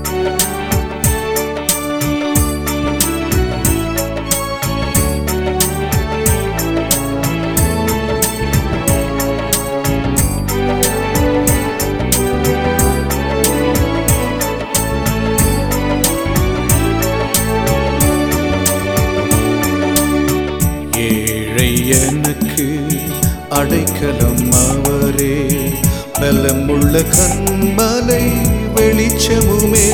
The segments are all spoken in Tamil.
ஏழை எனக்கு அடைக்கலம் அவரே பலமுள்ள கண்மலை வெளிச்சமுமே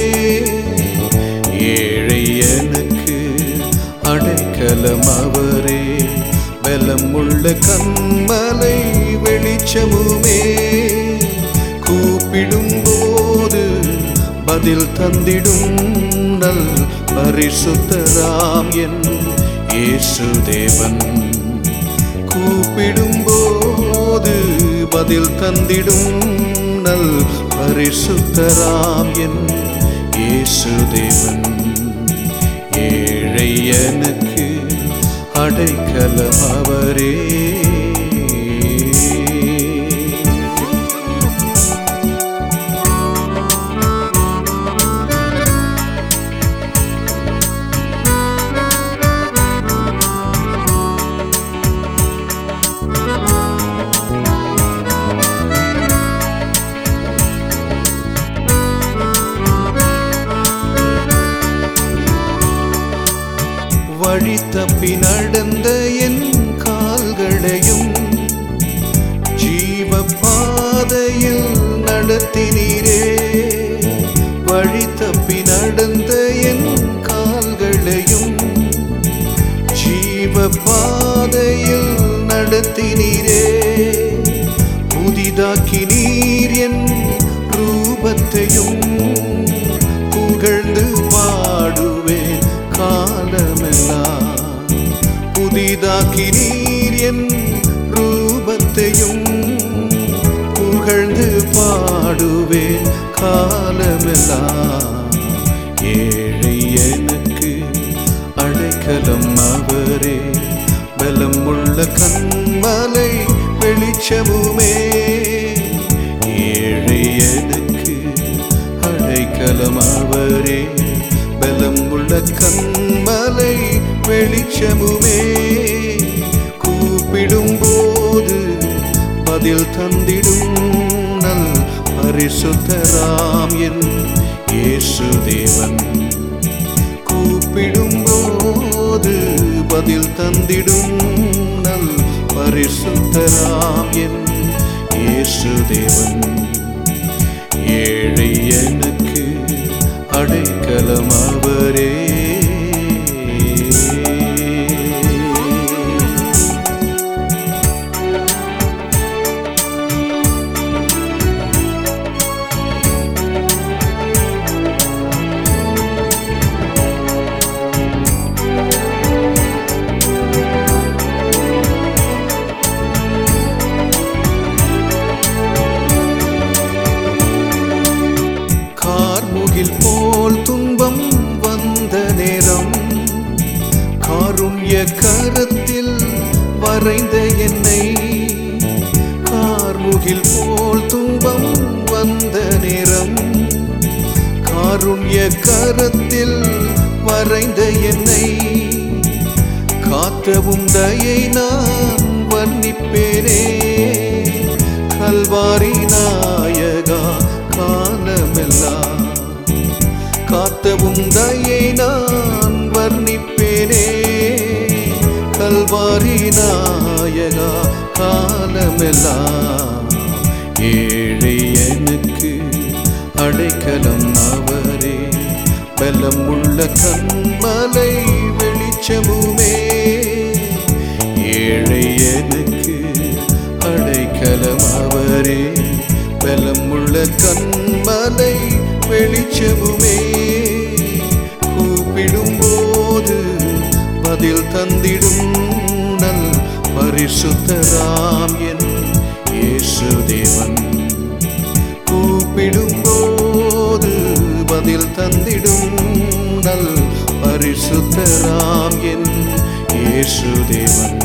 ஏழை எனக்கு அடைக்கலம் அவரே பலமுள்ள கண்மலை வெளிச்சமுமே கூப்பிடும் போது பதில் தந்திடும் நல் பரிசுத்தராம் என் இயேசு தேவன் கூப்பிடும் போது பதில் தந்திடும் நல் பரிசுத்தராம் என் இயேசு தேவன் ஏழை எனக்கு அடைக்கலம் அவரே வழி தப்பி நடந்த என் கால்களையும் ஜீவ பாதையில் நடத்தினீரே வழி தப்பி நடந்த என் கால்களையும் ஜீவ பாதையில் நடத்தினீரே புதிதாக்கி நீர் என் ரூபத்தையும் புகழ்ந்து பாடுவேன் காலமெல்லாம் புதிதாக்கி நீர் என் ரூபத்தையும் புகழ்ந்து பாடுவேன் காலமெல்லாம் ஏழை எனக்கு அடைக்கலம் அவரே பலம் உள்ள கண்மலை வெளிச்சமுமே ஏழை எனக்கு அடைக்கலம் அவரே பலம் உள்ள கண்மலை வெளிச்சமுமே கூப்பிடும் போது பதில் தந்திடும் நல் பரிசுத்தராம் என் இயேசு தேவன் கூப்பிடும் போது பதில் தந்திடும் நல் பரிசுத்தராம் என் இயேசு தேவன் ஏழை எனக்கு அடைக்கலம் அவரே கார்முகில் போல் துன்பம் வந்த நேரம் காருண்ய கரத்தில் வரைந்த என்னை கார்முகில் போல் துன்பம் வந்த நேரம் காருண்ய கரத்தில் வரைந்த என்னை காத்தவும் தயை நான் வர்ணிப்பேனே கல்வாரி நாயகா காலமெல்லாம் காத்தவும் தயை நான் வர்ணிப்பேனே கல்வாரி நாயகா காலமெல்லாம் ஏழை எனக்கு அடைக்கலம் அவரே பலம் உள்ள கண்மலை வெளிச்சமுமே ஏழை எனக்கு அடைக்கலம் அவரே பலம் உள்ள கண்மலை வெளிச்சமுமே கூப்பிடும் போது பதில் தந்திடும் நல் பரிசுத்தராம் என் இயேசு தேவன் கூப்பிடும் போது பதில் தந்திடும் நல் பரிசுத்தராம் என் இயேசு தேவன்